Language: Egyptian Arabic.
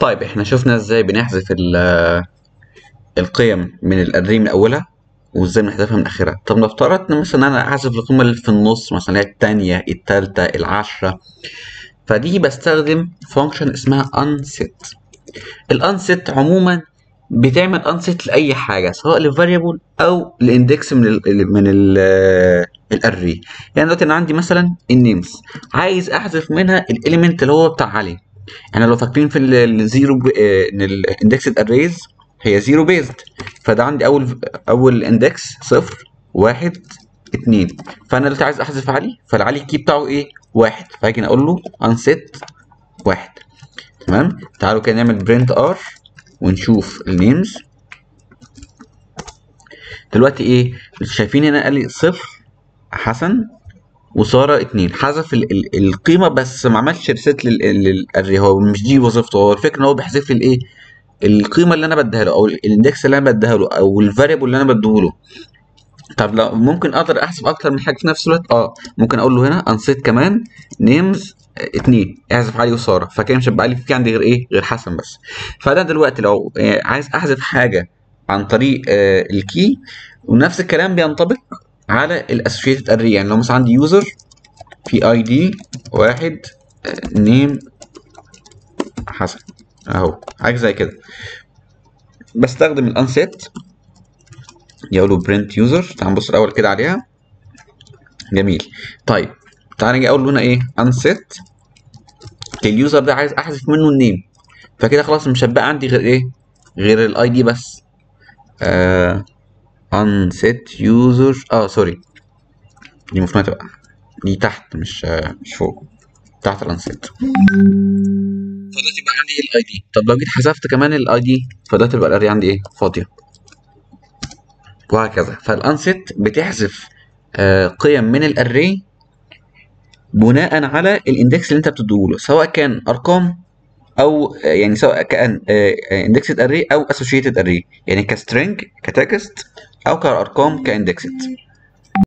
طيب احنا شفنا ازاي بنحذف ال- القيم من الاري من اولها وازاي بنحذفها من اخرها طب نفترض ان مثلا انا احذف القيمه اللي في النص مثلا اللي هي الثانيه الثالثه العاشره فدي بستخدم فانكشن اسمها unset الانست عموما بتعمل انست لاي حاجه سواء لفاريبل او لاندكس من ال من ال الاري يعني دلوقتي انا عندي مثلا النيمز عايز احذف منها الاليمنت اللي هو بتاع علي احنا لو فاكرين في الزيرو ان الاندكسد اريز هي زيرو بيزد فده عندي اول اول اندكس صفر واحد اتنين فانا دلوقتي عايز احذف علي فالعلي الكي بتاعه ايه واحد فاجي اقول له unset واحد تمام تعالوا كده نعمل برنت ار ونشوف النيمز دلوقتي ايه شايفين هنا قال لي صفر حسن وساره اتنين حذف ال ال القيمه بس ما عملش ريسيت للاري هو مش دي وظيفته هو الفكره ان هو بيحذف لي الايه القيمه اللي انا بديها له او الاندكس اللي انا بديها له او الفاريبل اللي انا بديه له طب لو ممكن اقدر احذف اكتر من حاجه في نفس الوقت اه ممكن اقول له هنا انسيت كمان نيمز اتنين احذف علي وساره فكده مش هيبقى لي في عندي غير ايه غير حسن بس فانا دلوقتي لو آه عايز احذف حاجه عن طريق آه الكي ونفس الكلام بينطبق على الاسوشيتد اري يعني لو مثلا عندي يوزر في اي دي واحد نيم حسن اهو حاجه زي كده بستخدم الانسيت يقول له برنت يوزر تعال نبص الاول كده عليها جميل طيب تعال نيجي اقول له هنا ايه انسيت اليوزر ده عايز احذف منه النيم فكده خلاص مش هتبقى عندي غير ايه غير الاي دي بس آه unset user اه سوري دي المفروض تبقى دي تحت مش آه مش فوق تحت الانسيت فدلوقتي يبقى عندي الاي دي طب لو جيت حذفت كمان الاي دي فده تبقى الاري عندي ايه فاضيه وهكذا فالانسيت بتحذف آه قيم من الاري بناء على الاندكس اللي انت بتديهوله سواء كان ارقام او يعني سواء كان اندكسد اري او اسوشيتد اري يعني كسترنج كتكست او كارقام كاندكسد